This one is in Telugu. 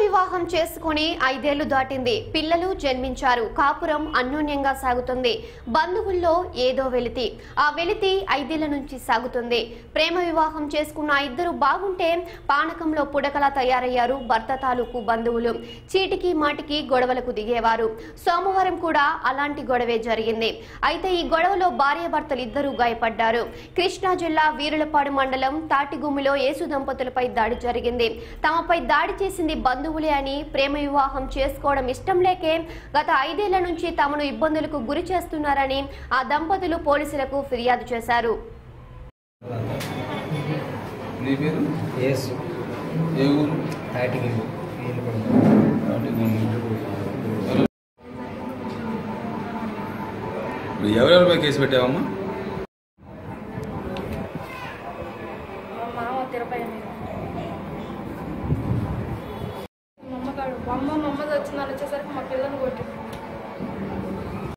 వివాహం చేసుకుని ఐదేళ్లు దాటింది పిల్లలు జన్మించారు కాపురం అన్యోన్యంగా సాగుతుంది బంధువుల్లో ఏదో వెలితి ఆ వెలితి ఐదేళ్ల నుంచి సాగుతుంది ప్రేమ వివాహం చేసుకున్న ఇద్దరు బాగుంటే పానకంలో పుడకలా తయారయ్యారు భర్త తాలూకు బంధువులు చీటికి మాటికి గొడవలకు దిగేవారు సోమవారం కూడా అలాంటి గొడవే జరిగింది అయితే ఈ గొడవలో భార్యాభర్తలు ఇద్దరూ గాయపడ్డారు కృష్ణా జిల్లా వీరులపాడు మండలం తాటిగుమ్మిలో యేసు దంపతులపై దాడి జరిగింది తమపై దాడి చేసింది బంధువులే అని ప్రేమ వివాహం చేసుకోవడం ఇష్టం లేకే గత ఐదేళ్ల నుంచి తమను ఇబ్బందులకు గురి చేస్తున్నారని ఆ దంపతులు పోలీసులకు ఫిర్యాదు చేశారు నీ పేరు యేసు ఏ ఊరు తాటికి వీలు ఇప్పుడు ఎవరెవరిపై కేసు పెట్టావమ్మా మా మామ తిరుపతి మీద మా అమ్మగాడు మా అమ్మ మా అమ్మ వచ్చిందని వచ్చేసరికి మా పిల్లలు కొట్టింది